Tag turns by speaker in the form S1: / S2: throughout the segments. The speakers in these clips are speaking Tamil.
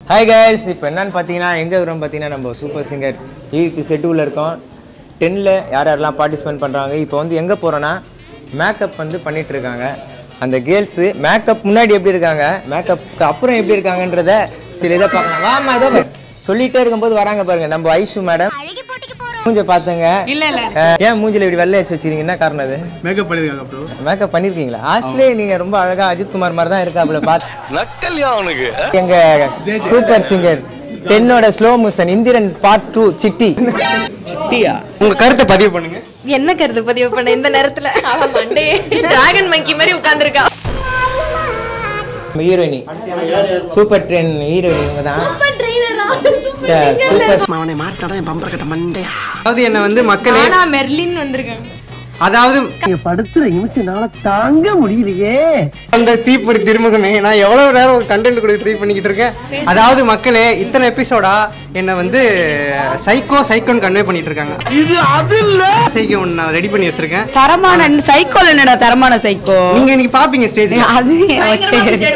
S1: ஹாய் கைஸ் இப்போ என்னன்னு பார்த்தீங்கன்னா எங்கே இருக்கிறோம் பார்த்தீங்கன்னா நம்ம சூப்பர் சிங்கர் எயிட் செட்டுவில் இருக்கோம் டென்னில் யார் யாரெல்லாம் பார்ட்டிசிபேட் பண்ணுறாங்க இப்போ வந்து எங்கே போகிறோன்னா மேக்கப் வந்து பண்ணிட்டு இருக்காங்க அந்த கேர்ள்ஸு மேக்கப் முன்னாடி எப்படி இருக்காங்க மேக்கப்புக்கு அப்புறம் எப்படி இருக்காங்கன்றத சில இதை பார்க்கலாம் வாமா இதோ பாரு. சொல்லிட்டே இருக்கும்போது வராங்க பாருங்க நம்ம ஐஷு மேடம் மூஞ்ச பார்த்துங்க
S2: இல்ல இல்ல
S1: அஹ், ஏன் மூஞ்சில இப்படி வெள்ளை வச்சு வச்சிருக்கீங்க என்ன காரணம் அது
S3: மேக்கப் பண்ணிருக்காங்க ப்ரோ
S1: மேக்கப் பண்ணிருக்கீங்களா ஆக்சுவலி நீங்க ரொம்ப அழகா அஜித் குமார் மாதிரி தான் இருக்காப்புல பார்த்து
S4: நக்கல்யா அவனுக்கு
S1: எங்க சூப்பர் சிங்கர் டென்னோட slow motion Indhiran part two Chitti சிட்டியா
S3: உங்க கருத்தை பதிவு பண்ணுங்க
S2: என்ன கருத்து பதிவு பண்ண இந்த நேரத்துல அவன் மண்டே டிராகன் மங்கி மாதிரி உட்கார்ந்திருக்கா
S1: ஹீரோயினி சூப்பர் ட்ரெயின் ஹீரோயினி இவங்க தான் சூப்பர்
S5: அவனை மாட்டாடா என் பம்பர கட்ட மண்டையா
S3: அதாவது என்ன வந்து மக்களே
S2: ஆனா மெர்லின் வந்திருக்காங்க
S3: அதாவது
S5: படுத்துற நிமிஷம்னால தாங்க முடியலையே
S3: அந்த தீப்பொறி திருமுகமே நான் எவ்வளவு நேரம் ஒரு கண்டென்ட் கூட ட்ரை பண்ணிக்கிட்டு இருக்கேன் அதாவது மக்களே இத்தனை எபிசோடா என்னை வந்து சைக்கோ சைக்கோன்னு கன்வே பண்ணிட்டு இருக்காங்க
S5: இது அது இல்ல
S3: சைக்கோ ஒன்று நான் ரெடி பண்ணி வச்சிருக்கேன்
S6: தரமான சைக்கோல என்னடா தரமான சைக்கோ
S3: நீங்க இன்னைக்கு பாப்பீங்க ஸ்டேஜ்
S6: அது வச்சு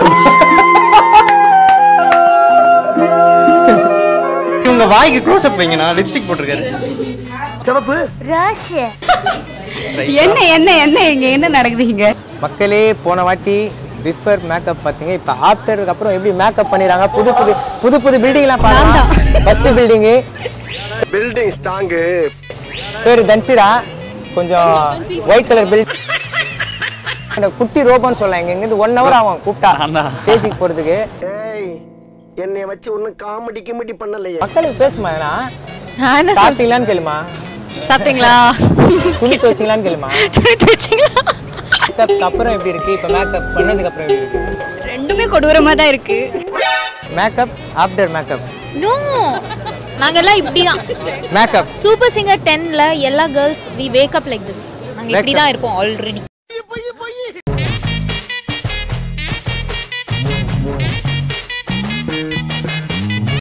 S3: உங்க வாய்க்கு க்ளோஸ் அப் வைங்க நான் லிப்ஸ்டிக் போட்டிருக்காரு
S5: சிவப்பு
S6: என்ன என்ன என்ன இங்க என்ன நடக்குது இங்க
S1: மக்களே போன வாட்டி பிஃபர் மேக்கப் பார்த்தீங்க இப்போ ஆஃப்டருக்கு அப்புறம் எப்படி மேக்கப் பண்ணிடுறாங்க புது புது புது புது பில்டிங்லாம் பார்க்கலாம் ஃபர்ஸ்ட் பில்டிங்கு
S4: பில்டிங் ஸ்ட்ராங்கு
S1: பேர் தன்சிரா கொஞ்சம் ஒயிட் கலர் பில்ட் அந்த குட்டி ரோபோன்னு சொல்லலாம் இங்க இருந்து ஒன் ஹவர் ஆகும் கூப்பிட்டா ஸ்டேஜுக்கு போறதுக்கு
S5: ஏய் என்னை வச்சு ஒன்னும் காமெடி கிமெடி பண்ணலையே
S1: மக்களுக்கு பேசுமா ஏன்னா
S6: நான் என்ன சொல்
S1: சாப்பிட்டீங்களான்னு கேளுமா
S6: சாப்பிட்டீங்களா
S1: துணி துவச்சிங்களான்னு கேளுமா
S6: துணி துவைச்சீங்களா
S1: மேக்கப்க்கு அப்புறம் எப்படி இருக்கு இப்போ மேக்கப் பண்ணதுக்கு அப்புறம் எப்படி இருக்கு
S6: ரெண்டுமே கொடூரமா தான் இருக்கு
S1: மேக்கப் ஆஃப்டர் மேக்கப்
S7: நோ நாங்கெல்லாம் இப்படிதான்
S1: மேக்கப்
S7: சூப்பர் சிங்கர் டென்ல எல்லா girls we wake up like this நாங்க இப்படி தான் இருப்போம் ஆல்ரெடி